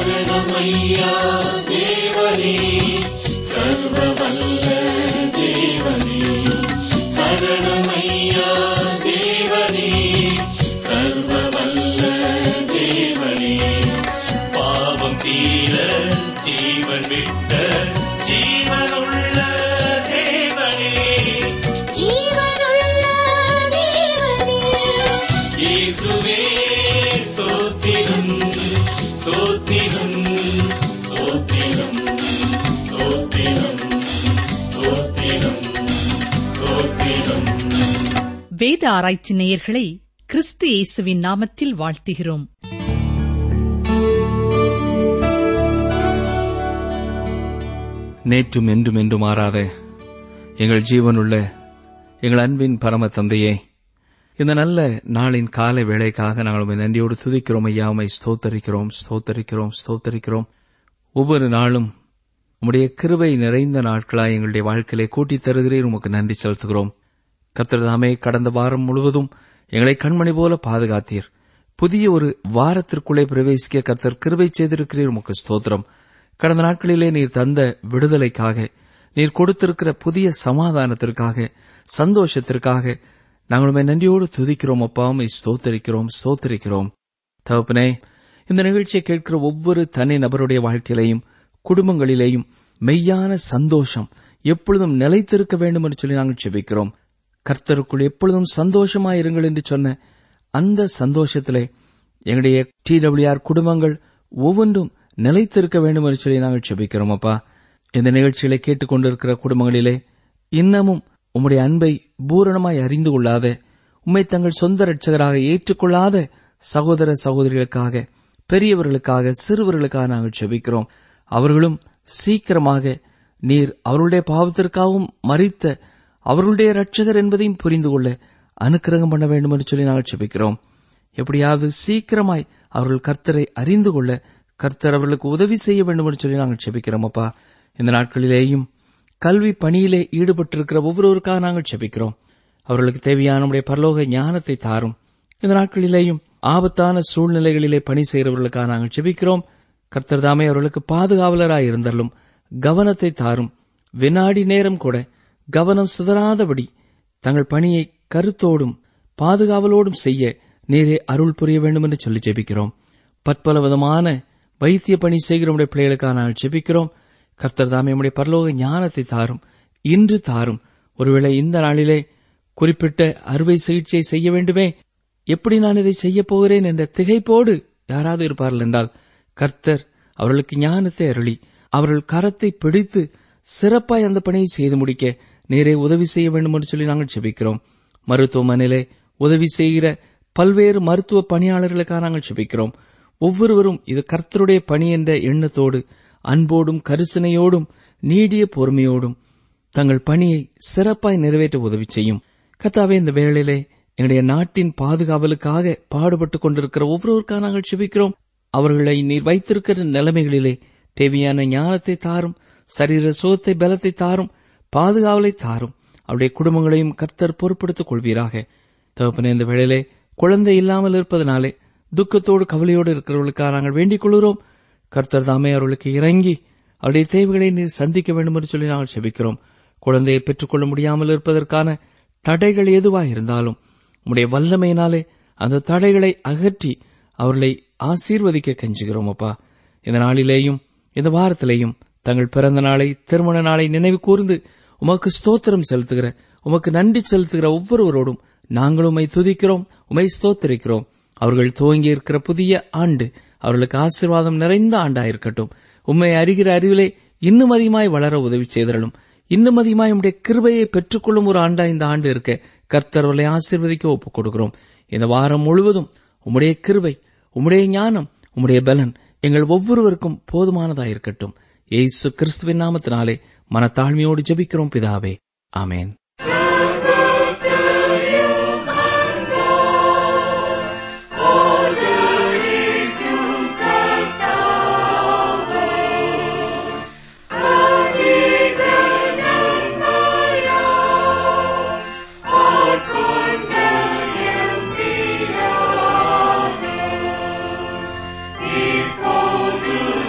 சரணமையா தேவனே சர்வ வல்ல தேவனே சரணமையா தேவனே சர்வ வல்ல தேவனே பாவம் தீர ஜீவன் விட்ட ஜீவனுள்ள தேவனே ஜீவனுள்ள தேவனே இயேசுவே ஸ்தோத்திரம் ஸ்தோத்திரம் ஸ்தோத்திரம் ஸ்தோத்திரம் ஸ்தோத்திரம் ஸ்தோத்திரம் வேத ஆராய்ச்சி நேயர்களை கிறிஸ்து இயேசுவின் நாமத்தில் வாழ்த்துகிறோம் நேற்றும் என்றும் என்றும் மாறாத எங்கள் ஜீவனுள்ள எங்கள் அன்பின் பரம தந்தையே இந்த நல்ல நாளின் காலை வேளைக்காக நாங்கள் உம்மை நன்றியோடு துதிக்கிறோம் ஐயா உம்மை ஸ்தோத்தரிக்கிறோம் ஸ்தோத்தரிக்கிறோம் ஸ்தோத்தரிக்கிறோம் ஒவ்வொரு நாளும் உம்முடைய கிருபை நிறைந்த நாட்களாய் எங்களுடைய வாழ்க்கையிலே கூட்டித் தருகிறீர் உமக்கு நன்றி செலுத்துகிறோம் கர்த்தர்தாமே கடந்த வாரம் முழுவதும் எங்களை கண்மணி போல பாதுகாத்தீர் புதிய ஒரு வாரத்திற்குள்ளே பிரவேசிக்க கர்த்தர் கிருபை செய்திருக்கிறீர் உமக்கு ஸ்தோத்திரம் கடந்த நாட்களிலே நீர் தந்த விடுதலைக்காக நீர் கொடுத்திருக்கிற புதிய சமாதானத்திற்காக சந்தோஷத்திற்காக நாங்கள் உம்மை நன்றியோடு துதிக்கிறோம் அப்பா உம்மை ஸ்தோத்தரிக்கிறோம் ஸ்தோத்தரிக்கிறோம் தகப்பனே இந்த நிகழ்ச்சியை கேட்கிற ஒவ்வொரு தனி நபருடைய வாழ்க்கையிலையும் குடும்பங்களிலேயும் மெய்யான சந்தோஷம் எப்பொழுதும் நிலைத்திருக்க வேண்டும் என்று சொல்லி நாங்கள் செபிக்கிறோம் கர்த்தருக்குள் எப்பொழுதும் சந்தோஷமாயிருங்கள் என்று சொன்ன அந்த சந்தோஷத்திலே எங்களுடைய டிடபிள்யூஆர் குடும்பங்கள் ஒவ்வொன்றும் நிலைத்திருக்க வேண்டும் என்று சொல்லி நாங்கள் செபிக்கிறோம் அப்பா இந்த நிகழ்ச்சிகளை கேட்டுக்கொண்டிருக்கிற குடும்பங்களிலே இன்னமும் உம்முடைய அன்பை பூரணமாய் அறிந்து கொள்ளாத உம்மை தங்கள் சொந்த ரட்சகராக ஏற்றுக்கொள்ளாத சகோதர சகோதரிகளுக்காக பெரியவர்களுக்காக சிறுவர்களுக்காக நாங்கள் செபிக்கிறோம் அவர்களும் சீக்கிரமாக நீர் அவர்களுடைய பாவத்திற்காகவும் மறித்த அவர்களுடைய ரட்சகர் என்பதையும் புரிந்து கொள்ள அனுக்கிரகம் பண்ண வேண்டும் என்று சொல்லி நாங்கள் செபிக்கிறோம் எப்படியாவது சீக்கிரமாய் அவர்கள் கர்த்தரை அறிந்து கொள்ள கர்த்தர் அவர்களுக்கு உதவி செய்ய வேண்டும் என்று சொல்லி நாங்கள் செபிக்கிறோம் அப்பா இந்த நாட்களிலேயும் கல்வி பணியிலே ஈடுபட்டிருக்கிற ஒவ்வொருவருக்காக நாங்கள் செபிக்கிறோம் அவர்களுக்கு தேவையான நம்முடைய பரலோக ஞானத்தை தாரும் இந்த நாட்களிலேயும் ஆபத்தான சூழ்நிலைகளிலே பணி செய்கிறவர்களுக்காக நாங்கள் செபிக்கிறோம் கர்த்தர் தாமே அவர்களுக்கு பாதுகாவலராய் இருந்தாலும் கவனத்தை தாரும் வினாடி நேரம் கூட கவனம் சிதறாதபடி தங்கள் பணியை கருத்தோடும் பாதுகாவலோடும் செய்ய நீரே அருள் புரிய வேண்டும் என்று சொல்லி ஜெபிக்கிறோம் பற்பல விதமான வைத்திய பணி செய்கிற நம்முடைய பிள்ளைகளுக்காக நாங்கள் ஜெபிக்கிறோம் கர்த்தர் தாமே நம்முடைய பரலோக ஞானத்தை தாரும் இன்று தாரும் ஒருவேளை இந்த நாளிலே குறிப்பிட்ட அறுவை சிகிச்சை செய்ய வேண்டுமே எப்படி நான் இதை செய்யப் போகிறேன் என்ற திகைப்போடு யாராவது இருப்பார்கள் என்றால் கர்த்தர் அவர்களுக்கு ஞானத்தை அருளி அவர்கள் கரத்தை பிடித்து சிறப்பாய் அந்த பணியை செய்து முடிக்க நேரே உதவி செய்ய வேண்டும் என்று சொல்லி நாங்கள் செபிக்கிறோம் மருத்துவமனையிலே உதவி செய்கிற பல்வேறு மருத்துவ பணியாளர்களுக்காக நாங்கள் செபிக்கிறோம் ஒவ்வொருவரும் இது கர்த்தருடைய பணி என்ற எண்ணத்தோடு அன்போடும் கரிசனையோடும் நீடிய பொறுமையோடும் தங்கள் பணியை சிறப்பாய் நிறைவேற்ற உதவி செய்யும் கத்தாவே இந்த வேளையிலே எங்களுடைய நாட்டின் பாதுகாவலுக்காக பாடுபட்டுக் கொண்டிருக்கிற ஒவ்வொருவருக்காக நாங்கள் செபிக்கிறோம் அவர்களை நீர் வைத்திருக்கிற நிலைமைகளிலே தேவையான ஞானத்தை தாரும் சரீர சுகத்தை பலத்தை தாரும் பாதுகாவலை தாரும் அவருடைய குடும்பங்களையும் கர்த்தர் பொறுப்படுத்திக் கொள்வீராக தகப்பனே இந்த வேளையிலே குழந்தை இல்லாமல் இருப்பதனாலே துக்கத்தோடு கவலையோடு இருக்கிறவர்களுக்காக நாங்கள் வேண்டிக் கொள்கிறோம் கர்த்தர் தாமே அவர்களுக்கு இறங்கி அவருடைய தேவைகளை நீர் சந்திக்க வேண்டும் என்று சொல்லி நாங்கள் செபிக்கிறோம் குழந்தையை பெற்றுக்கொள்ள முடியாமல் இருப்பதற்கான தடைகள் எதுவாக இருந்தாலும் உம்முடைய வல்லமையினாலே அந்த தடைகளை அகற்றி அவர்களை ஆசீர்வதிக்க கெஞ்சுகிறோம் அப்பா இந்த நாளிலேயும் இந்த வாரத்திலேயும் தங்கள் பிறந்த நாளை திருமண நாளை நினைவு கூர்ந்து உமக்கு ஸ்தோத்திரம் செலுத்துகிற உமக்கு நன்றி செலுத்துகிற ஒவ்வொருவரோடும் நாங்கள் உம்மை துதிக்கிறோம் உம்மை ஸ்தோத்திரிக்கிறோம் அவர்கள் துவங்கி இருக்கிற புதிய ஆண்டு அவர்களுக்கு ஆசீர்வாதம் நிறைந்த ஆண்டாயிருக்கட்டும் உம்மை அறிகிற அறிவிலே இன்னும் அதிகமாய் வளர உதவி செய்தரலும் இன்னும் அதிகமாய் உம்முடைய கிருபையை பெற்றுக்கொள்ளும் ஒரு ஆண்டா இந்த ஆண்டு இருக்க கர்த்தர் அவர்களை ஆசீர்வதிக்க ஒப்புக் கொடுக்கிறோம் இந்த வாரம் முழுவதும் உம்முடைய கிருபை உம்முடைய ஞானம் உம்முடைய பலன் எங்கள் ஒவ்வொருவருக்கும் போதுமானதாயிருக்கட்டும் ஏசு கிறிஸ்துவின் நாமத்தினாலே மனத்தாழ்மையோடு ஜெபிக்கிறோம் பிதாவே ஆமேன் இப்போது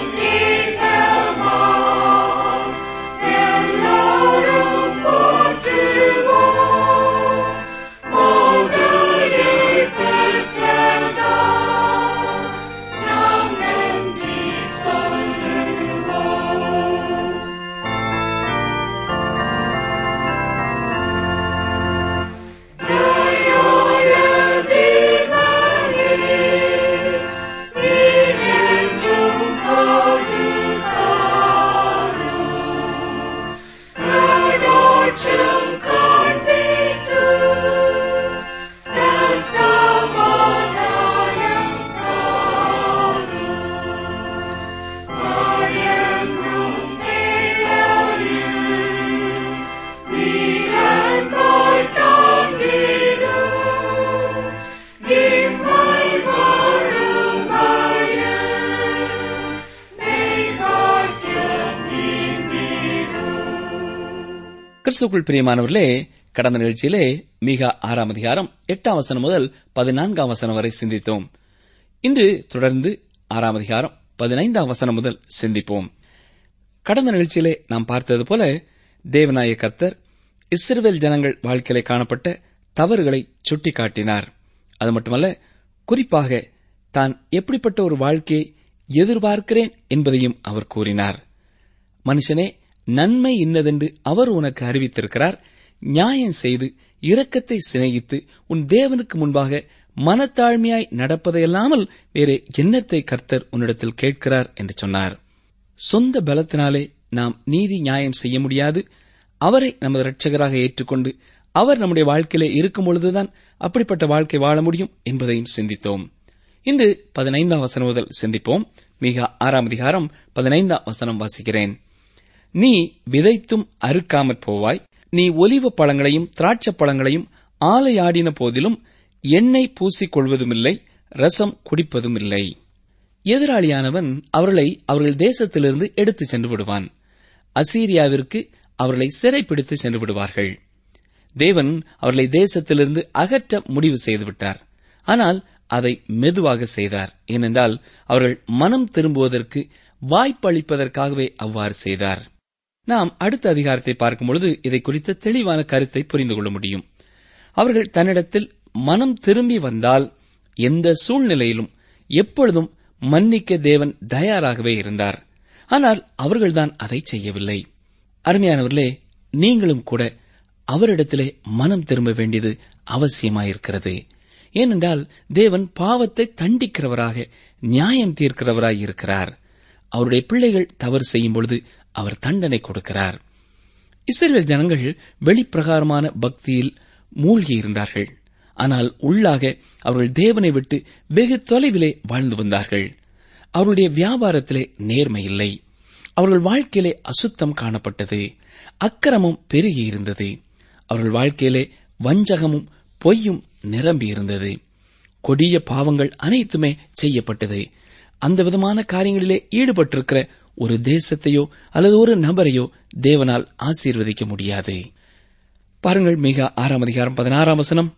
கிறிஸ்துக்குள் பிரியமானவர்களே கடந்த நிகழ்ச்சியிலே மிக ஆறாம் அதிகாரம் எட்டாம் வசனம் முதல் பதினான்காம் வசனம் வரை சிந்தித்தோம் இன்று தொடர்ந்து ஆறாம் அதிகாரம் பதினைந்தாம் வசனம் முதல் சிந்திப்போம் கடந்த நிகழ்ச்சியிலே நாம் பார்த்தது போல தேவநாய கர்த்தர் இஸ்ரவேல் ஜனங்கள் வாழ்க்கையிலே காணப்பட்ட தவறுகளை சுட்டிக்காட்டினார் அது மட்டுமல்ல குறிப்பாக தான் எப்படிப்பட்ட ஒரு வாழ்க்கையை எதிர்பார்க்கிறேன் என்பதையும் அவர் கூறினார் மனுஷனே நன்மை இன்னதென்று அவர் உனக்கு அறிவித்திருக்கிறார் நியாயம் செய்து இரக்கத்தை சிநேகித்து உன் தேவனுக்கு முன்பாக மனத்தாழ்மையாய் நடப்பதையல்லாமல் வேறு எண்ணத்தை கர்த்தர் உன்னிடத்தில் கேட்கிறார் என்று சொன்னார் சொந்த பலத்தினாலே நாம் நீதி நியாயம் செய்ய முடியாது அவரை நமது இரட்சகராக ஏற்றுக்கொண்டு அவர் நம்முடைய வாழ்க்கையிலே இருக்கும் பொழுதுதான் அப்படிப்பட்ட வாழ்க்கை வாழ முடியும் என்பதையும் சிந்தித்தோம் இன்று பதினைந்தாம் வசனம் முதல் சிந்திப்போம் மிக ஆறாம் அதிகாரம் பதினைந்தாம் வசனம் வாசிக்கிறேன் நீ விதைத்தும் அறுக்காமற் போவாய் நீ ஒலிவ பழங்களையும் திராட்சை பழங்களையும் ஆலையாடின போதிலும் எண்ணெய் பூசிக் கொள்வதுமில்லை ரசம் குடிப்பதும் இல்லை எதிராளியானவன் அவர்களை அவர்கள் தேசத்திலிருந்து எடுத்துச் சென்று விடுவான் அசீரியாவிற்கு அவர்களை சிறைப்பிடித்து சென்று விடுவார்கள் தேவன் அவர்களை தேசத்திலிருந்து அகற்ற முடிவு செய்துவிட்டார் ஆனால் அதை மெதுவாக செய்தார் ஏனென்றால் அவர்கள் மனம் திரும்புவதற்கு வாய்ப்பளிப்பதற்காகவே அவ்வாறு செய்தார் நாம் அடுத்த அதிகாரத்தை பார்க்கும் பொழுது இதை குறித்த தெளிவான கருத்தை புரிந்து கொள்ள முடியும் அவர்கள் தன்னிடத்தில் மனம் திரும்பி வந்தால் எந்த சூழ்நிலையிலும் எப்பொழுதும் மன்னிக்க தேவன் தயாராகவே இருந்தார் ஆனால் அவர்கள்தான் அதை செய்யவில்லை அருமையானவர்களே நீங்களும் கூட அவரிடத்திலே மனம் திரும்ப வேண்டியது அவசியமாயிருக்கிறது ஏனென்றால் தேவன் பாவத்தை தண்டிக்கிறவராக நியாயம் தீர்க்கிறவராய் இருக்கிறார் அவருடைய பிள்ளைகள் தவறு செய்யும் பொழுது அவர் தண்டனை கொடுக்கிறார் இஸ்ரேல் ஜனங்கள் வெளிப்பிரகாரமான பக்தியில் மூழ்கி இருந்தார்கள் ஆனால் உள்ளாக அவர்கள் தேவனை விட்டு வெகு தொலைவிலே வாழ்ந்து வந்தார்கள் அவருடைய வியாபாரத்திலே நேர்மை இல்லை அவர்கள் வாழ்க்கையிலே அசுத்தம் காணப்பட்டது அக்கிரமம் பெருகியிருந்தது அவர்கள் வாழ்க்கையிலே வஞ்சகமும் பொய்யும் நிரம்பியிருந்தது கொடிய பாவங்கள் அனைத்துமே செய்யப்பட்டது அந்த விதமான காரியங்களிலே ஈடுபட்டிருக்கிற ஒரு தேசத்தையோ அல்லது ஒரு நபரையோ தேவனால் ஆசீர்வதிக்க முடியாது பாருங்கள் மிக ஆறாம் அதிகாரம் பதினாறாம் வசனம்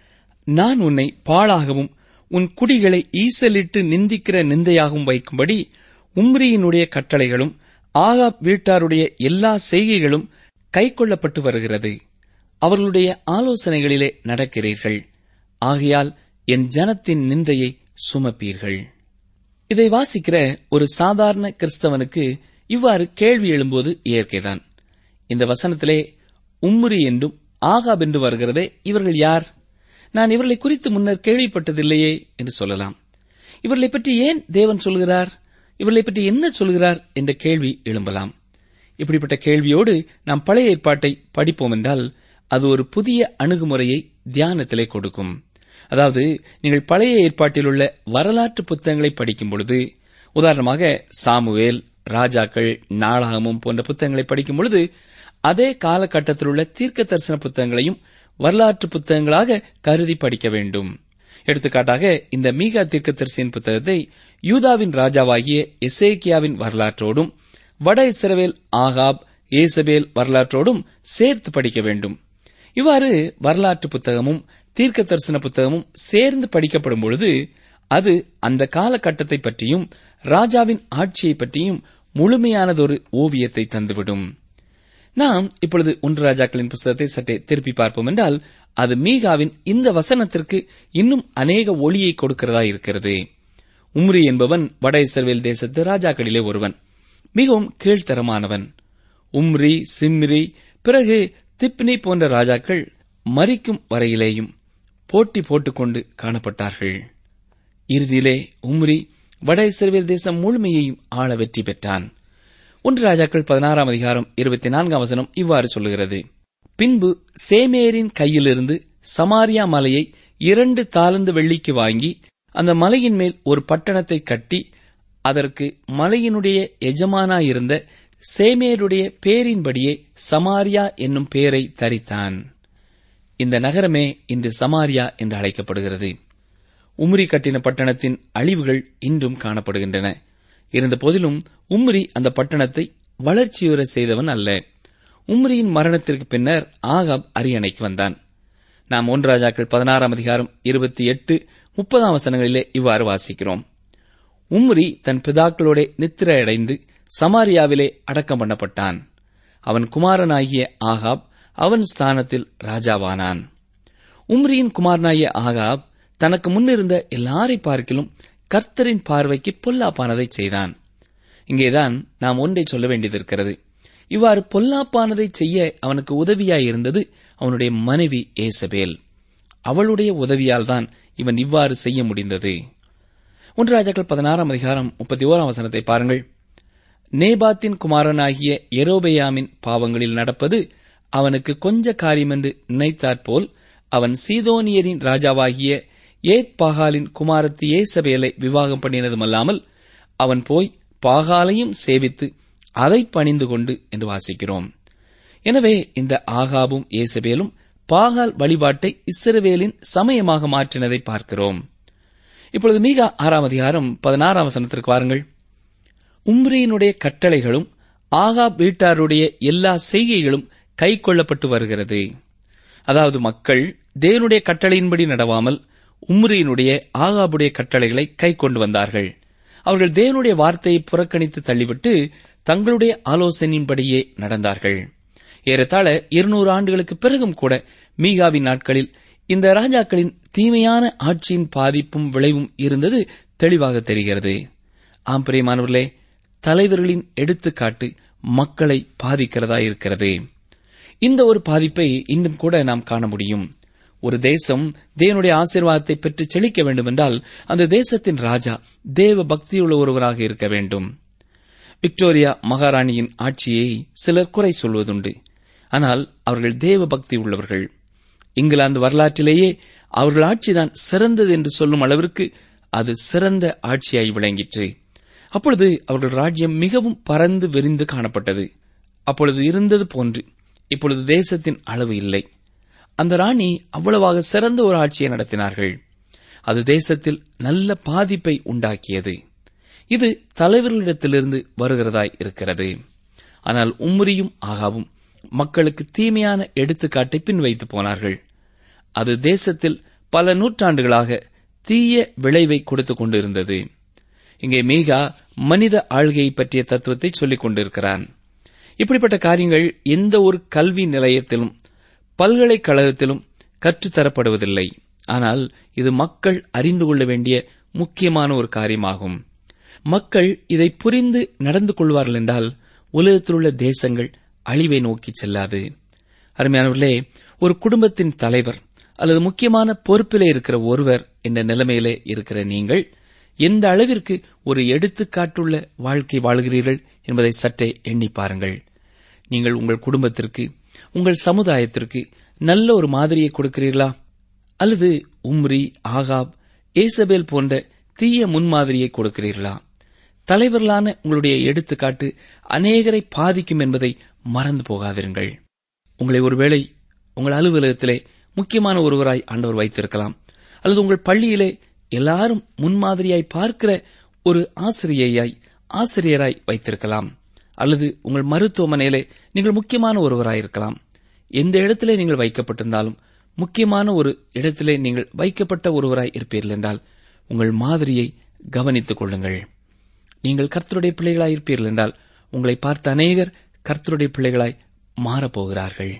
நான் உன்னை பாழாகவும் உன் குடிகளை ஈசலிட்டு நிந்திக்கிற நிந்தையாகவும் வைக்கும்படி உம்ரியினுடைய கட்டளைகளும் ஆகாப் வீட்டாருடைய எல்லா செய்கைகளும் கைக்கொள்ளப்பட்டு வருகிறது அவர்களுடைய ஆலோசனைகளிலே நடக்கிறீர்கள் ஆகையால் என் ஜனத்தின் நிந்தையை சுமப்பீர்கள் இதை வாசிக்கிற ஒரு சாதாரண கிறிஸ்தவனுக்கு இவ்வாறு கேள்வி எழும்போது இயற்கைதான் இந்த வசனத்திலே உம்முரி என்றும் ஆகாப் என்று வருகிறதே இவர்கள் யார் நான் இவர்களை குறித்து முன்னர் கேள்விப்பட்டதில்லையே என்று சொல்லலாம் இவர்களை பற்றி ஏன் தேவன் சொல்கிறார் இவர்களை பற்றி என்ன சொல்கிறார் என்ற கேள்வி எழும்பலாம் இப்படிப்பட்ட கேள்வியோடு நாம் பழைய ஏற்பாட்டை படிப்போம் என்றால் அது ஒரு புதிய அணுகுமுறையை தியானத்திலே கொடுக்கும் அதாவது நீங்கள் பழைய ஏற்பாட்டில் உள்ள வரலாற்று புத்தகங்களை படிக்கும் பொழுது உதாரணமாக சாமுவேல் ராஜாக்கள் நாளாகமும் போன்ற புத்தகங்களை படிக்கும் பொழுது அதே காலகட்டத்தில் உள்ள தீர்க்க தரிசன புத்தகங்களையும் வரலாற்று புத்தகங்களாக கருதி படிக்க வேண்டும் எடுத்துக்காட்டாக இந்த மீகா தீர்க்கதரிசியின் புத்தகத்தை யூதாவின் ராஜாவாகிய எசேக்கியாவின் வரலாற்றோடும் வட இஸ்ரவேல் ஆகாப் ஏசபேல் வரலாற்றோடும் சேர்த்து படிக்க வேண்டும் இவ்வாறு வரலாற்று புத்தகமும் தீர்க்க தரிசன புத்தகமும் சேர்ந்து படிக்கப்படும் பொழுது அது அந்த காலகட்டத்தை பற்றியும் ராஜாவின் ஆட்சியை பற்றியும் முழுமையானதொரு ஓவியத்தை தந்துவிடும் நாம் இப்பொழுது ஒன்று ராஜாக்களின் புஸ்தகத்தை சற்றே திருப்பி பார்ப்போம் என்றால் அது மீகாவின் இந்த வசனத்திற்கு இன்னும் அநேக ஒளியை கொடுக்கிறதா இருக்கிறது உம்ரி என்பவன் வட இஸ்ரவேல் தேசத்து ராஜாக்களிலே ஒருவன் மிகவும் கீழ்த்தரமானவன் உம்ரி சிம்ரி பிறகு திப்னி போன்ற ராஜாக்கள் மரிக்கும் வரையிலேயும் போட்டி போட்டுக்கொண்டு காணப்பட்டார்கள் இறுதியிலே உம்ரி வட இஸ்ரவேல் தேசம் முழுமையையும் ஆள வெற்றி பெற்றான் ஒன்று ராஜாக்கள் பதினாறாம் அதிகாரம் இருபத்தி நான்காம் வசனம் இவ்வாறு சொல்லுகிறது பின்பு சேமேரின் கையிலிருந்து சமாரியா மலையை இரண்டு தாளந்து வெள்ளிக்கு வாங்கி அந்த மலையின் மேல் ஒரு பட்டணத்தை கட்டி அதற்கு மலையினுடைய எஜமானாயிருந்த சேமேருடைய பேரின்படியே சமாரியா என்னும் பெயரை தரித்தான் இந்த நகரமே இன்று சமாரியா என்று அழைக்கப்படுகிறது உம்ரி கட்டின பட்டணத்தின் அழிவுகள் இன்றும் காணப்படுகின்றன இருந்த போதிலும் உம்ரி அந்த பட்டணத்தை வளர்ச்சியுற செய்தவன் அல்ல உம்ரியின் மரணத்திற்கு பின்னர் ஆகாப் அரியணைக்கு வந்தான் நாம் ஒன்று ராஜாக்கள் பதினாறாம் அதிகாரம் இருபத்தி எட்டு முப்பதாம் வசனங்களிலே இவ்வாறு வாசிக்கிறோம் உம்ரி தன் பிதாக்களோட நித்திரையடைந்து சமாரியாவிலே அடக்கம் பண்ணப்பட்டான் அவன் குமாரனாகிய ஆகாப் அவன் ஸ்தானத்தில் ராஜாவானான் உம்ரியின் குமாரனாகிய ஆகாப் தனக்கு முன்னிருந்த எல்லாரை பார்க்கிலும் கர்த்தரின் பார்வைக்கு பொல்லாப்பானதை செய்தான் இங்கேதான் நாம் ஒன்றை சொல்ல வேண்டியதிருக்கிறது இவ்வாறு பொல்லாப்பானதை செய்ய அவனுக்கு உதவியாயிருந்தது அவனுடைய மனைவி ஏசபேல் அவளுடைய உதவியால் தான் இவன் இவ்வாறு செய்ய முடிந்தது ஒன்று ராஜாக்கள் பதினாறாம் அதிகாரம் முப்பத்தி ஓராம் வசனத்தை பாருங்கள் நேபாத்தின் குமாரனாகிய எரோபெயாமின் பாவங்களில் நடப்பது அவனுக்கு கொஞ்ச காரியமென்று நினைத்தாற்போல் அவன் சீதோனியரின் ராஜாவாகிய ஏத் பாகாலின் குமாரத்தி ஏசபேலை விவாகம் பண்ணினதுமல்லாமல் அவன் போய் பாகாலையும் சேவித்து அதை பணிந்து கொண்டு என்று வாசிக்கிறோம் எனவே இந்த ஆகாபும் ஏசபேலும் பாகால் வழிபாட்டை இஸ்ரவேலின் சமயமாக மாற்றினதை பார்க்கிறோம் இப்பொழுது மீகா ஆறாம் அதிகாரம் பதினாறாம் வசனத்திற்கு வாருங்கள் உம்ரியினுடைய கட்டளைகளும் ஆகாப் வீட்டாருடைய எல்லா செய்கைகளும் கை கொள்ளப்பட்டு வருகிறது அதாவது மக்கள் தேவனுடைய கட்டளையின்படி நடவாமல் உம்ரியினுடைய ஆகாபுடைய கட்டளைகளை கை கொண்டு வந்தார்கள் அவர்கள் தேவனுடைய வார்த்தையை புறக்கணித்து தள்ளிவிட்டு தங்களுடைய ஆலோசனையின்படியே நடந்தார்கள் ஏறத்தாழ இருநூறு ஆண்டுகளுக்கு பிறகும் கூட மீகாவின் நாட்களில் இந்த ராஜாக்களின் தீமையான ஆட்சியின் பாதிப்பும் விளைவும் இருந்தது தெளிவாக தெரிகிறது ஆம் பிரியமானவர்களே தலைவர்களின் எடுத்துக்காட்டு மக்களை பாதிக்கிறதா இருக்கிறது இந்த ஒரு பாதிப்பை இன்னும் கூட நாம் காண முடியும் ஒரு தேசம் தேவனுடைய ஆசீர்வாதத்தை பெற்று செழிக்க வேண்டுமென்றால் அந்த தேசத்தின் ராஜா தேவ பக்தியுள்ள ஒருவராக இருக்க வேண்டும் விக்டோரியா மகாராணியின் ஆட்சியை சிலர் குறை சொல்வதுண்டு ஆனால் அவர்கள் தேவ பக்தி உள்ளவர்கள் இங்கிலாந்து வரலாற்றிலேயே அவர்கள் ஆட்சிதான் சிறந்தது என்று சொல்லும் அளவிற்கு அது சிறந்த ஆட்சியாய் விளங்கிற்று அப்பொழுது அவர்கள் ராஜ்யம் மிகவும் பறந்து விரிந்து காணப்பட்டது அப்பொழுது இருந்தது போன்று இப்பொழுது தேசத்தின் அளவு இல்லை அந்த ராணி அவ்வளவாக சிறந்த ஒரு ஆட்சியை நடத்தினார்கள் அது தேசத்தில் நல்ல பாதிப்பை உண்டாக்கியது இது தலைவர்களிடத்திலிருந்து வருகிறதாய் இருக்கிறது ஆனால் உம்ரியும் ஆகாவும் மக்களுக்கு தீமையான எடுத்துக்காட்டை பின் வைத்து போனார்கள் அது தேசத்தில் பல நூற்றாண்டுகளாக தீய விளைவை கொடுத்துக் கொண்டிருந்தது இங்கே மீகா மனித ஆள்கையை பற்றிய தத்துவத்தை சொல்லிக் கொண்டிருக்கிறான் இப்படிப்பட்ட காரியங்கள் எந்த ஒரு கல்வி நிலையத்திலும் பல்கலைக்கழகத்திலும் கற்றுத்தரப்படுவதில்லை ஆனால் இது மக்கள் அறிந்து கொள்ள வேண்டிய முக்கியமான ஒரு காரியமாகும் மக்கள் இதை புரிந்து நடந்து கொள்வார்கள் என்றால் உலகத்தில் உள்ள தேசங்கள் அழிவை நோக்கி செல்லாது அருமையானவர்களே ஒரு குடும்பத்தின் தலைவர் அல்லது முக்கியமான பொறுப்பிலே இருக்கிற ஒருவர் என்ற நிலைமையிலே இருக்கிற நீங்கள் எந்த அளவிற்கு ஒரு எடுத்துக்காட்டுள்ள வாழ்க்கை வாழ்கிறீர்கள் என்பதை சற்றே எண்ணி பாருங்கள் நீங்கள் உங்கள் குடும்பத்திற்கு உங்கள் சமுதாயத்திற்கு நல்ல ஒரு மாதிரியை கொடுக்கிறீர்களா அல்லது உம்ரி ஆகாப் ஏசபேல் போன்ற தீய முன்மாதிரியை கொடுக்கிறீர்களா தலைவர்களான உங்களுடைய எடுத்துக்காட்டு அநேகரை பாதிக்கும் என்பதை மறந்து போகாதிருங்கள் உங்களை ஒருவேளை உங்கள் அலுவலகத்திலே முக்கியமான ஒருவராய் ஆண்டவர் வைத்திருக்கலாம் அல்லது உங்கள் பள்ளியிலே எல்லாரும் முன்மாதிரியாய் பார்க்கிற ஒரு ஆசிரியையாய் ஆசிரியராய் வைத்திருக்கலாம் அல்லது உங்கள் மருத்துவமனையிலே நீங்கள் முக்கியமான ஒருவராயிருக்கலாம் எந்த இடத்திலே நீங்கள் வைக்கப்பட்டிருந்தாலும் முக்கியமான ஒரு இடத்திலே நீங்கள் வைக்கப்பட்ட ஒருவராய் இருப்பீர்கள் என்றால் உங்கள் மாதிரியை கவனித்துக் கொள்ளுங்கள் நீங்கள் கர்த்தருடைய பிள்ளைகளாய் இருப்பீர்கள் என்றால் உங்களை பார்த்த அநேகர் கர்த்தருடைய பிள்ளைகளாய் மாறப்போகிறார்கள்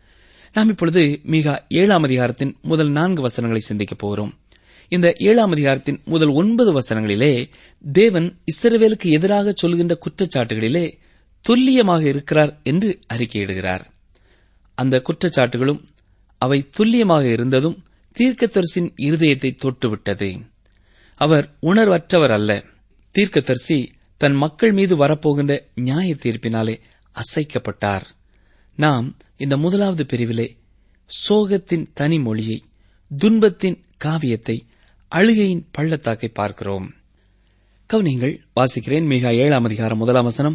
நாம் இப்பொழுது மிக ஏழாம் அதிகாரத்தின் முதல் நான்கு வசனங்களை சிந்திக்கப் போகிறோம் இந்த ஏழாம் அதிகாரத்தின் முதல் ஒன்பது வசனங்களிலே தேவன் இஸ்ரவேலுக்கு எதிராக சொல்கின்ற குற்றச்சாட்டுகளிலே துல்லியமாக இருக்கிறார் என்று அறிக்கையிடுகிறார் அந்த குற்றச்சாட்டுகளும் அவை துல்லியமாக இருந்ததும் தீர்க்கதரிசின் இருதயத்தை தொட்டுவிட்டது அவர் உணர்வற்றவர் அல்ல தீர்க்கதரிசி தன் மக்கள் மீது வரப்போகின்ற நியாய தீர்ப்பினாலே அசைக்கப்பட்டார் நாம் இந்த முதலாவது பிரிவிலே சோகத்தின் தனி மொழியை துன்பத்தின் காவியத்தை அழுகையின் பள்ளத்தாக்கை பார்க்கிறோம் கவனிங்கள் வாசிக்கிறேன் மிக ஏழாம் அதிகாரம் முதலாம் வசனம்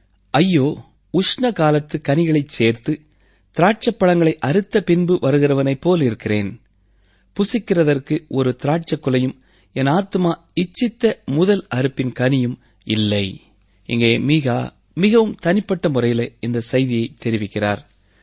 ஐயோ உஷ்ண காலத்து கனிகளைச் சேர்த்து திராட்சைப் பழங்களை அறுத்த பின்பு வருகிறவனைப் போல் இருக்கிறேன் புசிக்கிறதற்கு ஒரு திராட்சைக் குலையும் என் ஆத்மா இச்சித்த முதல் அறுப்பின் கனியும் இல்லை இங்கே மீகா மிகவும் தனிப்பட்ட முறையிலே இந்த செய்தியை தெரிவிக்கிறார்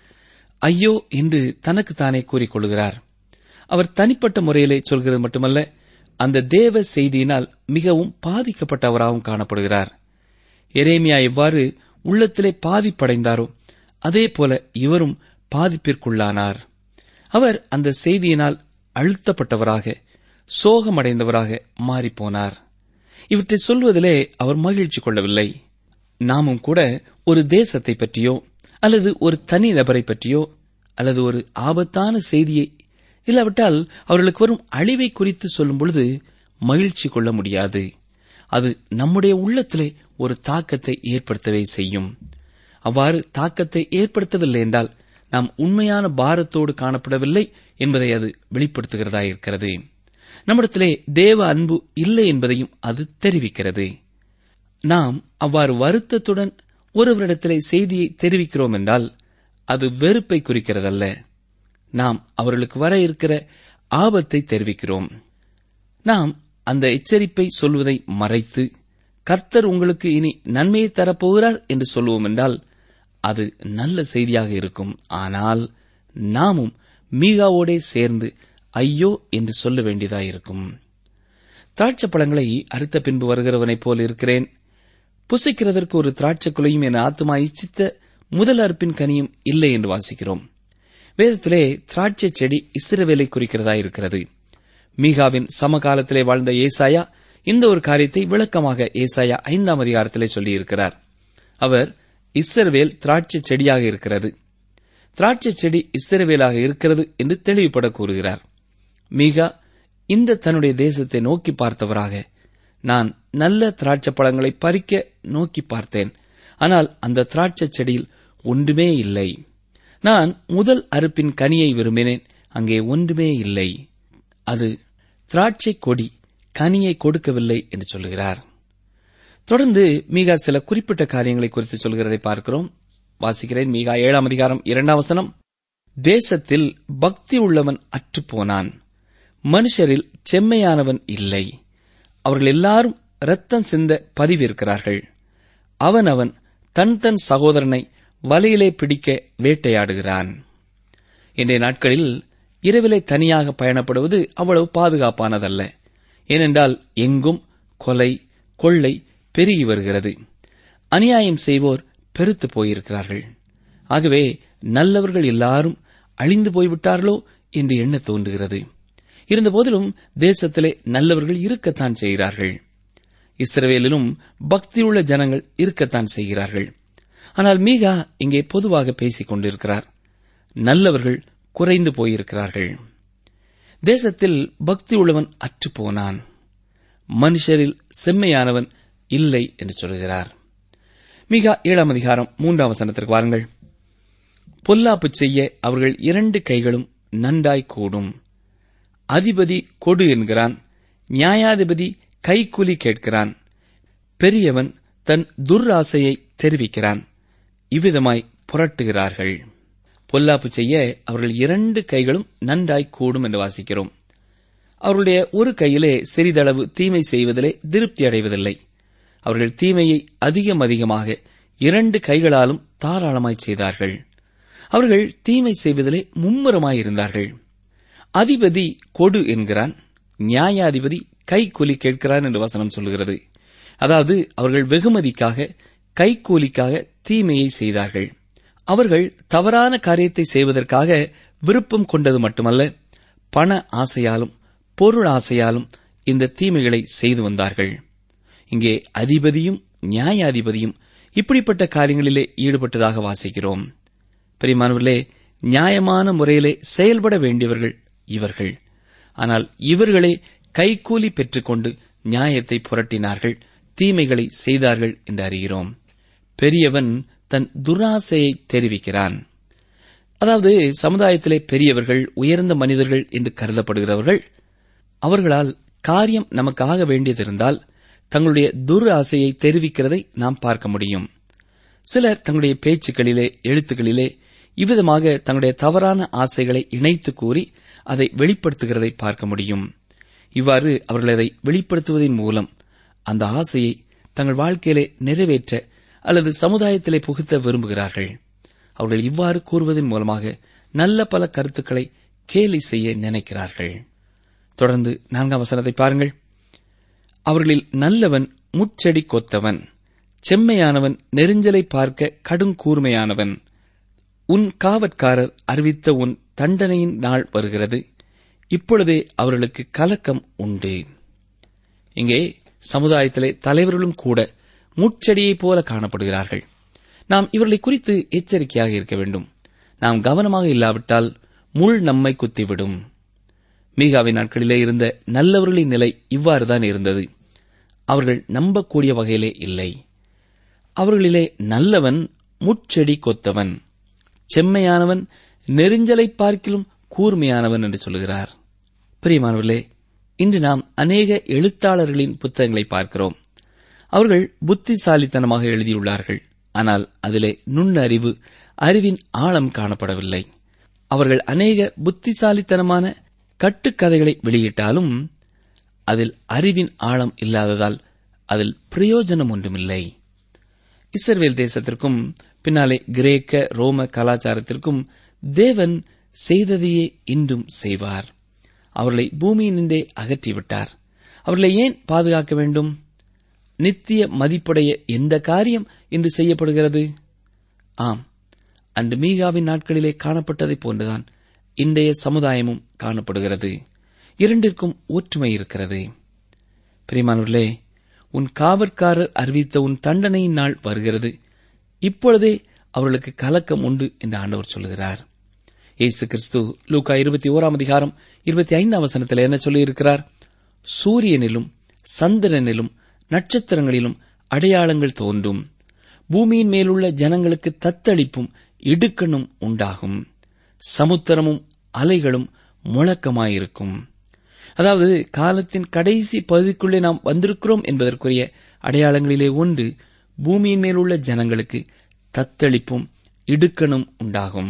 ஐயோ என்று தனக்குத்தானே கூறிக்கொள்கிறார் அவர் தனிப்பட்ட முறையிலே சொல்கிறது மட்டுமல்ல அந்த தேவ செய்தியினால் மிகவும் பாதிக்கப்பட்டவராகவும் காணப்படுகிறார் எரேமியா எவ்வாறு உள்ளத்திலே பாதிப்படைந்தாரோ அதே போல இவரும் பாதிப்பிற்குள்ளானார் அவர் அந்த செய்தியினால் அழுத்தப்பட்டவராக சோகமடைந்தவராக மாறிப்போனார் இவற்றை சொல்வதிலே அவர் மகிழ்ச்சி கொள்ளவில்லை நாமும் கூட ஒரு தேசத்தை பற்றியோ அல்லது ஒரு தனி நபரை பற்றியோ அல்லது ஒரு ஆபத்தான செய்தியை இல்லாவிட்டால் அவர்களுக்கு வரும் அழிவை குறித்து சொல்லும் பொழுது மகிழ்ச்சி கொள்ள முடியாது அது நம்முடைய உள்ளத்திலே ஒரு தாக்கத்தை ஏற்படுத்தவே செய்யும் அவ்வாறு தாக்கத்தை ஏற்படுத்தவில்லை என்றால் நாம் உண்மையான பாரத்தோடு காணப்படவில்லை என்பதை அது வெளிப்படுத்துகிறதா இருக்கிறது நம்மிடத்திலே தேவ அன்பு இல்லை என்பதையும் அது தெரிவிக்கிறது நாம் அவ்வாறு வருத்தத்துடன் ஒருவரிடத்திலே செய்தியை தெரிவிக்கிறோம் என்றால் அது வெறுப்பை குறிக்கிறதல்ல நாம் அவர்களுக்கு வர இருக்கிற ஆபத்தை தெரிவிக்கிறோம் நாம் அந்த எச்சரிப்பை சொல்வதை மறைத்து கர்த்தர் உங்களுக்கு இனி நன்மையை தரப்போகிறார் என்று சொல்லுவோம் என்றால் அது நல்ல செய்தியாக இருக்கும் ஆனால் நாமும் மீகாவோடே சேர்ந்து ஐயோ என்று சொல்ல வேண்டியதாயிருக்கும் திராட்சை பழங்களை அறுத்த பின்பு வருகிறவனைப் போல் இருக்கிறேன் புசிக்கிறதற்கு ஒரு திராட்சை குலையும் என ஆத்துமா இச்சித்த முதல் அறுப்பின் கனியும் இல்லை என்று வாசிக்கிறோம் வேதத்திலே திராட்சை செடி இஸ்ரவேலை குறிக்கிறதா இருக்கிறது மீகாவின் சமகாலத்திலே வாழ்ந்த ஏசாயா இந்த ஒரு காரியத்தை விளக்கமாக ஏசாயா ஐந்தாம் அதிகாரத்திலே சொல்லியிருக்கிறார் அவர் இஸ்ரவேல் திராட்சை செடியாக இருக்கிறது திராட்சை செடி இஸ்ரவேலாக இருக்கிறது என்று தெளிவுபட கூறுகிறார் மீகா இந்த தன்னுடைய தேசத்தை நோக்கி பார்த்தவராக நான் நல்ல திராட்சை பழங்களை பறிக்க நோக்கி பார்த்தேன் ஆனால் அந்த திராட்சை செடியில் ஒன்றுமே இல்லை நான் முதல் அறுப்பின் கனியை விரும்பினேன் அங்கே ஒன்றுமே இல்லை அது திராட்சை கொடி கனியை கொடுக்கவில்லை என்று சொல்லுகிறார் தொடர்ந்து மீகா சில குறிப்பிட்ட காரியங்களை குறித்து சொல்கிறதை பார்க்கிறோம் வாசிக்கிறேன் மீகா ஏழாம் அதிகாரம் இரண்டாம் வசனம் தேசத்தில் பக்தி உள்ளவன் அற்றுப்போனான் மனுஷரில் செம்மையானவன் இல்லை அவர்கள் எல்லாரும் இரத்தம் சிந்த பதிவிருக்கிறார்கள் அவன் அவன் தன் தன் சகோதரனை வலையிலே பிடிக்க வேட்டையாடுகிறான் இன்றைய நாட்களில் இரவிலே தனியாக பயணப்படுவது அவ்வளவு பாதுகாப்பானதல்ல ஏனென்றால் எங்கும் கொலை கொள்ளை பெருகி வருகிறது அநியாயம் செய்வோர் பெருத்து போயிருக்கிறார்கள் ஆகவே நல்லவர்கள் எல்லாரும் அழிந்து போய்விட்டார்களோ என்று எண்ண தோன்றுகிறது இருந்தபோதிலும் தேசத்திலே நல்லவர்கள் இருக்கத்தான் செய்கிறார்கள் இஸ்ரவேலிலும் பக்தியுள்ள ஜனங்கள் இருக்கத்தான் செய்கிறார்கள் ஆனால் மீகா இங்கே பொதுவாக பேசிக் கொண்டிருக்கிறார் நல்லவர்கள் குறைந்து போயிருக்கிறார்கள் தேசத்தில் பக்தி உள்ளவன் அற்றுப்போனான் மனுஷரில் செம்மையானவன் இல்லை என்று சொல்கிறார் மிகா ஏழாம் அதிகாரம் மூன்றாம் வசனத்திற்கு வாருங்கள் பொல்லாப்பு செய்ய அவர்கள் இரண்டு கைகளும் நன்றாய் கூடும் அதிபதி கொடு என்கிறான் நியாயாதிபதி கைக்கூலி கேட்கிறான் பெரியவன் தன் துர்ராசையை தெரிவிக்கிறான் இவ்விதமாய் புரட்டுகிறார்கள் பொல்லாப்பு செய்ய அவர்கள் இரண்டு கைகளும் நன்றாய் கூடும் என்று வாசிக்கிறோம் அவர்களுடைய ஒரு கையிலே சிறிதளவு தீமை செய்வதிலே திருப்தி அடைவதில்லை அவர்கள் தீமையை அதிகம் அதிகமாக இரண்டு கைகளாலும் தாராளமாய் செய்தார்கள் அவர்கள் தீமை செய்வதிலே மும்முரமாயிருந்தார்கள் அதிபதி கொடு என்கிறான் நியாயாதிபதி கைக்கூலி கேட்கிறான் என்று வசனம் சொல்கிறது அதாவது அவர்கள் வெகுமதிக்காக கைக்கூலிக்காக தீமையை செய்தார்கள் அவர்கள் தவறான காரியத்தை செய்வதற்காக விருப்பம் கொண்டது மட்டுமல்ல பண ஆசையாலும் பொருள் ஆசையாலும் இந்த தீமைகளை செய்து வந்தார்கள் இங்கே அதிபதியும் நியாயாதிபதியும் இப்படிப்பட்ட காரியங்களிலே ஈடுபட்டதாக வாசிக்கிறோம் பெரியமானவர்களே நியாயமான முறையிலே செயல்பட வேண்டியவர்கள் இவர்கள் ஆனால் இவர்களே கைக்கூலி பெற்றுக்கொண்டு நியாயத்தை புரட்டினார்கள் தீமைகளை செய்தார்கள் என்று அறிகிறோம் பெரியவன் தன் துராசையை தெரிவிக்கிறான் அதாவது சமுதாயத்திலே பெரியவர்கள் உயர்ந்த மனிதர்கள் என்று கருதப்படுகிறவர்கள் அவர்களால் காரியம் நமக்காக வேண்டியதிருந்தால் தங்களுடைய துர் ஆசையை தெரிவிக்கிறதை நாம் பார்க்க முடியும் சிலர் தங்களுடைய பேச்சுக்களிலே எழுத்துக்களிலே இவ்விதமாக தங்களுடைய தவறான ஆசைகளை இணைத்து கூறி அதை வெளிப்படுத்துகிறதை பார்க்க முடியும் இவ்வாறு அவர்கள் அதை வெளிப்படுத்துவதன் மூலம் அந்த ஆசையை தங்கள் வாழ்க்கையிலே நிறைவேற்ற அல்லது சமுதாயத்திலே புகுத்த விரும்புகிறார்கள் அவர்கள் இவ்வாறு கூறுவதன் மூலமாக நல்ல பல கருத்துக்களை கேலி செய்ய நினைக்கிறார்கள் தொடர்ந்து நான்காம் வசனத்தை பாருங்கள் அவர்களில் நல்லவன் முச்செடி கொத்தவன் செம்மையானவன் நெருஞ்சலை பார்க்க கடுங்கூர்மையானவன் உன் காவற்காரர் அறிவித்த உன் தண்டனையின் நாள் வருகிறது இப்பொழுதே அவர்களுக்கு கலக்கம் உண்டு இங்கே சமுதாயத்திலே தலைவர்களும் கூட முட்செடியைப் போல காணப்படுகிறார்கள் நாம் இவர்களை குறித்து எச்சரிக்கையாக இருக்க வேண்டும் நாம் கவனமாக இல்லாவிட்டால் முள் நம்மை குத்திவிடும் மீகாவின் நாட்களிலே இருந்த நல்லவர்களின் நிலை இவ்வாறுதான் இருந்தது அவர்கள் நம்பக்கூடிய வகையிலே இல்லை அவர்களிலே நல்லவன் முட்செடி கொத்தவன் செம்மையானவன் நெருஞ்சலை பார்க்கிலும் கூர்மையானவன் என்று சொல்கிறார் பிரியமானவர்களே இன்று நாம் அநேக எழுத்தாளர்களின் புத்தகங்களை பார்க்கிறோம் அவர்கள் புத்திசாலித்தனமாக எழுதியுள்ளார்கள் ஆனால் அதிலே நுண்ணறிவு அறிவின் ஆழம் காணப்படவில்லை அவர்கள் அநேக புத்திசாலித்தனமான கட்டுக்கதைகளை வெளியிட்டாலும் அதில் அறிவின் ஆழம் இல்லாததால் அதில் பிரயோஜனம் ஒன்றுமில்லை இஸ்ரவேல் தேசத்திற்கும் பின்னாலே கிரேக்க ரோம கலாச்சாரத்திற்கும் தேவன் செய்ததையே இன்றும் செய்வார் அவர்களை பூமியினின்றே அகற்றிவிட்டார் அவர்களை ஏன் பாதுகாக்க வேண்டும் நித்திய மதிப்புடைய எந்த காரியம் இன்று செய்யப்படுகிறது ஆம் அன்று மீகாவின் நாட்களிலே காணப்பட்டதைப் போன்றுதான் இன்றைய சமுதாயமும் காணப்படுகிறது இரண்டிற்கும் ஒற்றுமை இருக்கிறது பிரியமானவர்களே உன் காவற்காரர் அறிவித்த உன் தண்டனையின் நாள் வருகிறது இப்பொழுதே அவர்களுக்கு கலக்கம் உண்டு என்று ஆண்டவர் சொல்கிறார் இயேசு கிறிஸ்து லூக்கா இருபத்தி ஓராம் அதிகாரம் இருபத்தி ஐந்தாம் வசனத்தில் என்ன சொல்லியிருக்கிறார் சூரியனிலும் சந்திரனிலும் நட்சத்திரங்களிலும் அடையாளங்கள் தோன்றும் பூமியின் மேலுள்ள ஜனங்களுக்கு தத்தளிப்பும் இடுக்கணும் உண்டாகும் சமுத்திரமும் அலைகளும் முழக்கமாயிருக்கும் அதாவது காலத்தின் கடைசி பகுதிக்குள்ளே நாம் வந்திருக்கிறோம் என்பதற்குரிய அடையாளங்களிலே ஒன்று பூமியின் மேலுள்ள ஜனங்களுக்கு தத்தளிப்பும் இடுக்கணும் உண்டாகும்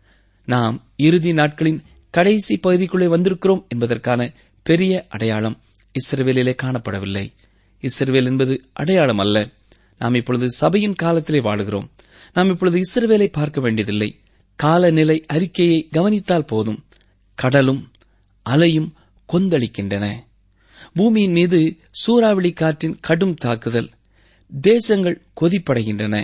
நாம் இறுதி நாட்களின் கடைசி பகுதிக்குள்ளே வந்திருக்கிறோம் என்பதற்கான பெரிய அடையாளம் இஸ்ரவேலிலே காணப்படவில்லை இஸ்ரவேல் என்பது அடையாளம் அல்ல நாம் இப்பொழுது சபையின் காலத்திலே வாழுகிறோம் நாம் இப்பொழுது இஸ்ரவேலை பார்க்க வேண்டியதில்லை காலநிலை அறிக்கையை கவனித்தால் போதும் கடலும் அலையும் கொந்தளிக்கின்றன பூமியின் மீது சூறாவளி காற்றின் கடும் தாக்குதல் தேசங்கள் கொதிப்படைகின்றன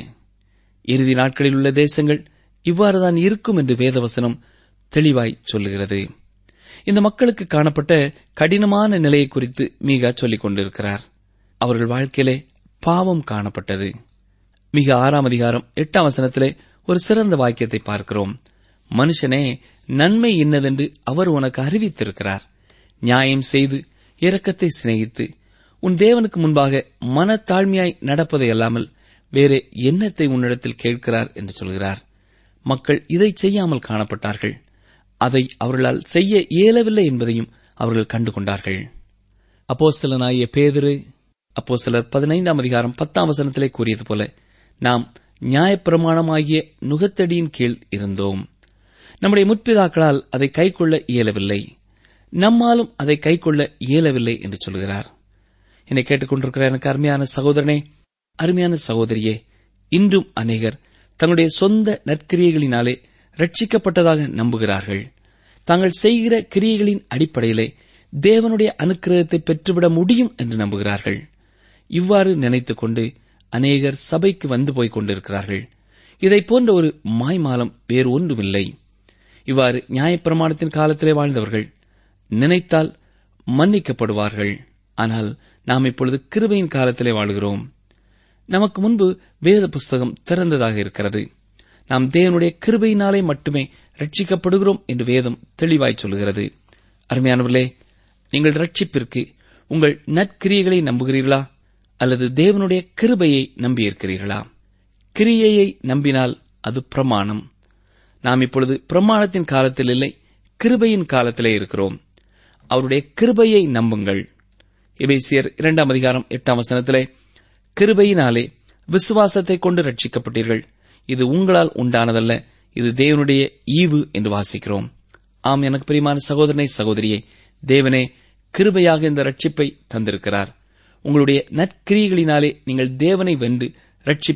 இறுதி நாட்களில் உள்ள தேசங்கள் இவ்வாறுதான் இருக்கும் என்று வேதவசனம் தெளிவாய் சொல்லுகிறது இந்த மக்களுக்கு காணப்பட்ட கடினமான நிலையை குறித்து மீகா சொல்லிக் கொண்டிருக்கிறார் அவர்கள் வாழ்க்கையிலே பாவம் காணப்பட்டது மிக ஆறாம் அதிகாரம் எட்டாம் வசனத்திலே ஒரு சிறந்த வாக்கியத்தை பார்க்கிறோம் மனுஷனே நன்மை இன்னதென்று அவர் உனக்கு அறிவித்திருக்கிறார் நியாயம் செய்து இரக்கத்தை சிநேகித்து உன் தேவனுக்கு முன்பாக மனத்தாழ்மையாய் நடப்பதை அல்லாமல் வேறே எண்ணத்தை உன்னிடத்தில் கேட்கிறார் என்று சொல்கிறார் மக்கள் இதை செய்யாமல் காணப்பட்டார்கள் அதை அவர்களால் செய்ய இயலவில்லை என்பதையும் அவர்கள் கண்டுகொண்டார்கள் அப்போஸ்தலனாகிய பேதிரு அப்போ சிலர் பதினைந்தாம் அதிகாரம் பத்தாம் வசனத்திலே கூறியது போல நாம் நியாயப்பிரமாணமாகிய நுகத்தடியின் கீழ் இருந்தோம் நம்முடைய முற்பிதாக்களால் அதை கைக்கொள்ள இயலவில்லை நம்மாலும் அதை கைக்கொள்ள இயலவில்லை என்று சொல்கிறார் என்னை கேட்டுக்கொண்டிருக்கிற எனக்கு அருமையான சகோதரனே அருமையான சகோதரியே இன்றும் அநேகர் தங்களுடைய சொந்த நற்கிரியைகளினாலே ரட்சிக்கப்பட்டதாக நம்புகிறார்கள் தாங்கள் செய்கிற கிரியைகளின் அடிப்படையிலே தேவனுடைய அனுக்கிரகத்தை பெற்றுவிட முடியும் என்று நம்புகிறார்கள் இவ்வாறு நினைத்துக் கொண்டு அநேகர் சபைக்கு வந்து போய்க் கொண்டிருக்கிறார்கள் இதைப் போன்ற ஒரு மாய்மாலம் வேறு ஒன்றுமில்லை இவ்வாறு நியாயப்பிரமாணத்தின் காலத்திலே வாழ்ந்தவர்கள் நினைத்தால் மன்னிக்கப்படுவார்கள் ஆனால் நாம் இப்பொழுது கிருபையின் காலத்திலே வாழ்கிறோம் நமக்கு முன்பு வேத புஸ்தகம் திறந்ததாக இருக்கிறது நாம் தேவனுடைய கிருபையினாலே மட்டுமே ரட்சிக்கப்படுகிறோம் என்று வேதம் தெளிவாய் சொல்கிறது அருமையானவர்களே நீங்கள் ரட்சிப்பிற்கு உங்கள் நற்கிரியைகளை நம்புகிறீர்களா அல்லது தேவனுடைய கிருபையை நம்பியிருக்கிறீர்களா கிரியையை நம்பினால் அது பிரமாணம் நாம் இப்பொழுது பிரமாணத்தின் காலத்தில் இல்லை கிருபையின் காலத்திலே இருக்கிறோம் அவருடைய கிருபையை நம்புங்கள் எபேசியர் இரண்டாம் அதிகாரம் எட்டாம் வசனத்திலே கிருபையினாலே விசுவாசத்தை கொண்டு ரட்சிக்கப்பட்டீர்கள் இது உங்களால் உண்டானதல்ல இது தேவனுடைய ஈவு என்று வாசிக்கிறோம் ஆம் எனக்கு பிரியமான சகோதரனை சகோதரியே தேவனே கிருபையாக இந்த ரட்சிப்பை தந்திருக்கிறார் உங்களுடைய நற்கிரியைகளினாலே நீங்கள் தேவனை வென்று ரட்சிப்பை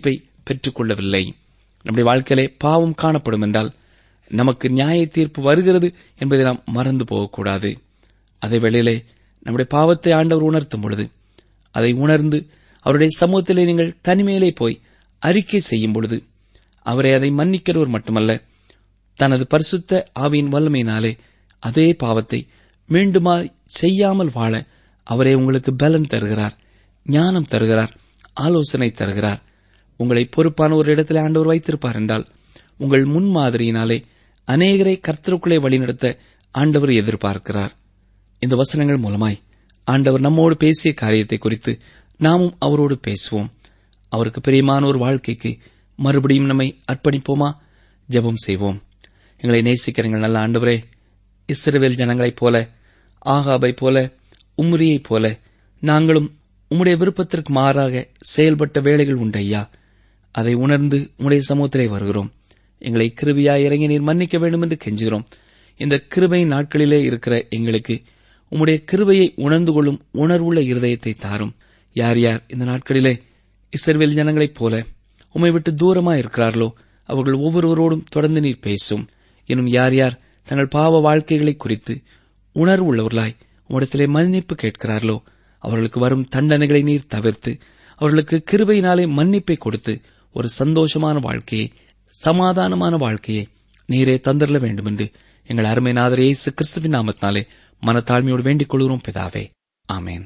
பெற்றுக்கொள்ளவில்லை நம்முடைய வாழ்க்கையிலே பாவம் காணப்படும் என்றால் நமக்கு நியாய தீர்ப்பு வருகிறது என்பதை நாம் மறந்து போகக்கூடாது அதே வேளையிலே நம்முடைய பாவத்தை ஆண்டவர் உணர்த்தும் பொழுது அதை உணர்ந்து அவருடைய சமூகத்திலே நீங்கள் தனிமையிலே போய் அறிக்கை செய்யும் பொழுது அவரை அதை மன்னிக்கிறவர் மட்டுமல்ல தனது பரிசுத்த ஆவியின் வல்லமையினாலே அதே பாவத்தை மீண்டுமா செய்யாமல் வாழ அவரே உங்களுக்கு பலன் தருகிறார் ஞானம் தருகிறார் ஆலோசனை தருகிறார் உங்களை பொறுப்பான ஒரு இடத்திலே ஆண்டவர் வைத்திருப்பார் என்றால் உங்கள் முன்மாதிரியினாலே அநேகரை கர்த்தருக்குள்ளே வழிநடத்த ஆண்டவர் எதிர்பார்க்கிறார் இந்த வசனங்கள் மூலமாய் ஆண்டவர் நம்மோடு பேசிய காரியத்தை குறித்து நாமும் அவரோடு பேசுவோம் அவருக்கு பிரியமான ஒரு வாழ்க்கைக்கு மறுபடியும் நம்மை அர்ப்பணிப்போமா ஜெபம் செய்வோம் எங்களை நேசிக்கிற எங்கள் நல்ல ஆண்டவரே இஸ்ரவேல் ஜனங்களைப் போல ஆகாபைப் போல உம்ரியைப் போல நாங்களும் உம்முடைய விருப்பத்திற்கு மாறாக செயல்பட்ட வேளைகள் உண்டு ஐயா அதை உணர்ந்து உம்முடைய சமூகத்திலே வருகிறோம் எங்களை கிருபியாய் இறங்கி நீர் மன்னிக்க வேண்டும் என்று கெஞ்சுகிறோம் இந்த கிருபை நாட்களிலே இருக்கிற எங்களுக்கு உம்முடைய கிருபையை உணர்ந்து கொள்ளும் உணர்வுள்ள இருதயத்தை தாரும் யார் யார் இந்த நாட்களிலே இஸ்ரவேல் ஜனங்களைப் போல உம்மை விட்டு தூரமா இருக்கிறார்களோ அவர்கள் ஒவ்வொருவரோடும் தொடர்ந்து நீர் பேசும் இன்னும் யார் யார் தங்கள் பாவ வாழ்க்கைகளை குறித்து உணர்வு உள்ளவர்களாய் உம்மிடத்திலே மன்னிப்பு கேட்கிறார்களோ அவர்களுக்கு வரும் தண்டனைகளை நீர் தவிர்த்து அவர்களுக்கு கிருபையினாலே மன்னிப்பை கொடுத்து ஒரு சந்தோஷமான வாழ்க்கையை சமாதானமான வாழ்க்கையை நீரே தந்திரல வேண்டும் என்று எங்கள் அருமை நாதர் இயேசு கிறிஸ்துவின் நாமத்தினாலே மனத்தாழ்மையோடு வேண்டிக் கொள்கிறோம் பிதாவே ஆமேன்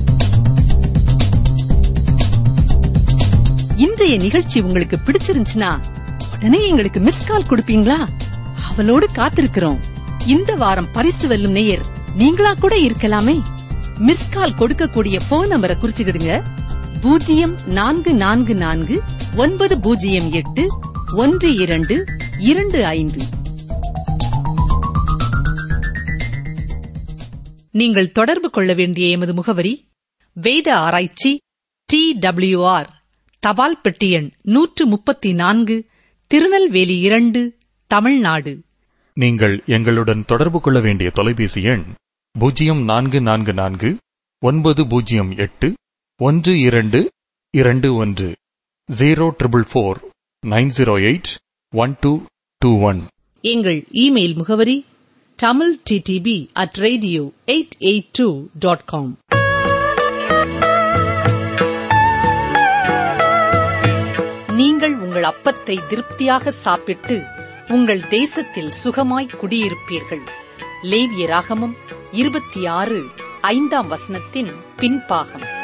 இன்றைய நிகழ்ச்சி உங்களுக்கு பிடிச்சிருந்துச்சுன்னா உடனே எங்களுக்கு மிஸ் கால் கொடுப்பீங்களா அவளோடு காத்திருக்கிறோம் இந்த வாரம் பரிசு வெல்லும் நேயர் நீங்களா கூட இருக்கலாமே மிஸ் கால் கொடுக்கக்கூடிய போன் நம்பரை குறிச்சுக்கிடுங்க பூஜ்ஜியம் நான்கு நான்கு நான்கு ஒன்பது பூஜ்ஜியம் எட்டு ஒன்று இரண்டு இரண்டு ஐந்து நீங்கள் தொடர்பு கொள்ள வேண்டிய எமது முகவரி வேத ஆராய்ச்சி டி டபிள்யூஆர் தபால் பெட்டி எண் நூற்று முப்பத்தி நான்கு திருநெல்வேலி இரண்டு தமிழ்நாடு நீங்கள் எங்களுடன் தொடர்பு கொள்ள வேண்டிய தொலைபேசி எண் பூஜ்ஜியம் நான்கு நான்கு நான்கு ஒன்பது பூஜ்ஜியம் எட்டு ஒன்று இரண்டு இரண்டு ஒன்று zero triple four nine zero eight one two two one எங்கள் இமெயில் முகவரி Tamil DTP at radio eight eight two dot com நீங்கள் உங்கள் அப்பத்தை திருப்தியாக சாப்பிட்டு உங்கள் தேசத்தில் சுகமாய் குடியிருப்பீர்கள் லேவிய ராகமம் இருபத்தி ஆறு ஐந்தாம் வசனத்தின் பின்பாகம்